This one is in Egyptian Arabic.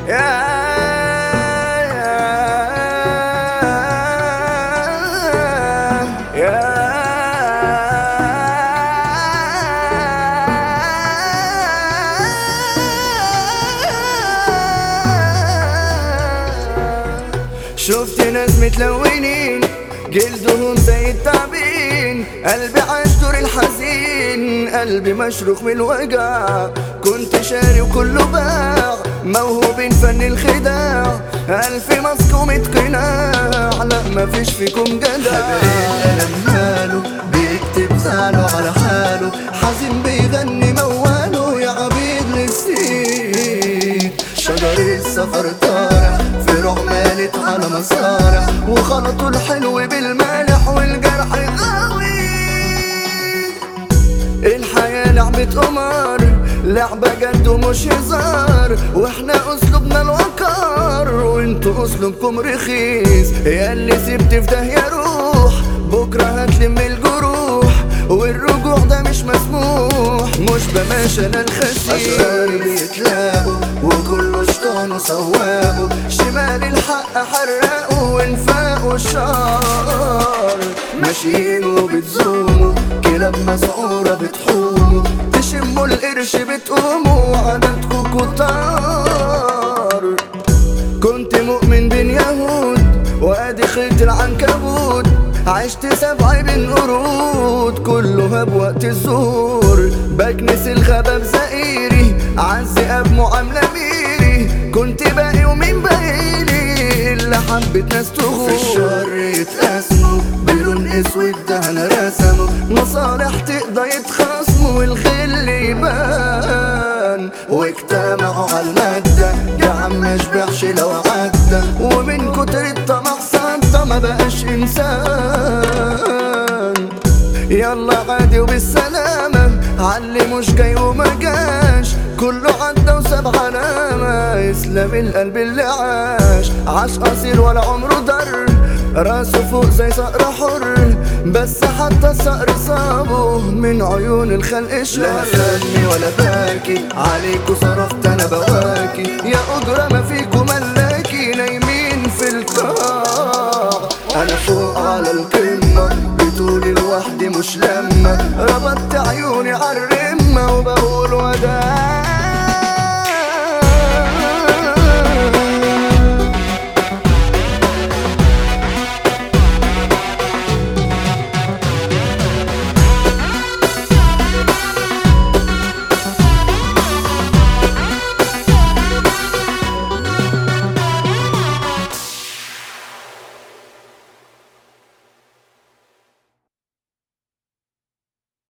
يا شفت ناس متلونين جلدهم زي التعبين قلبي عاش دور الحزين قلبي مشروخ من الوجع كنت شاري وكله باع موهوبين فن الخداع ألف ماسك ومتقناع لا مفيش فيكم جدع القلم ماله بيكتب زعله على حاله حزين بيغني مواله يا عبيد للسيد شجر السفر طارع في رعمالة على مصارع وخلطوا الحلو بالمالح والجرح غاوي الحياة لعبة قمار لعبة جد ومش هزار واحنا اسلوبنا الوقار وانتوا اسلوبكم رخيص يا اللي سبت في داهية روح بكرة هتلم الجروح والرجوع ده مش مسموح مش بماشي انا الخسيس أشرار بيتلاقوا وكله شطانه سواقه شمال الحق حرقوا وانفاقوا الشر ماشيين وبتزوموا كلاب مسعورة بتحوموا تشموا القرش بتقوموا عددكوا كتار كنت مؤمن بين يهود وادي خيط العنكبوت عشت سبعي بين قرود كله هب وقت الزور بكنس الغابة بزئيري عزي اب معاملة ميري كنت باقي ومين باقيلي الا حبة ناس في تغور الشر يتقاسموا بلون اسود ده انا رسمه مصالح تقدر يتخاصموا والغل يبان واجتمعوا على المادة يا عم اشبعش لو عدى ومن كتر الطمع سانتا ما بقاش انسان يلا عادي وبالسلامة علي مش جاي وما جاش كله عدى وساب علامة يسلم القلب اللي عاش عاش قصير ولا عمره در راسه فوق زي صقر حر بس حتى الصقر صابه من عيون الخلق لا شر خلني ولا باكي عليكوا صرفت انا بقول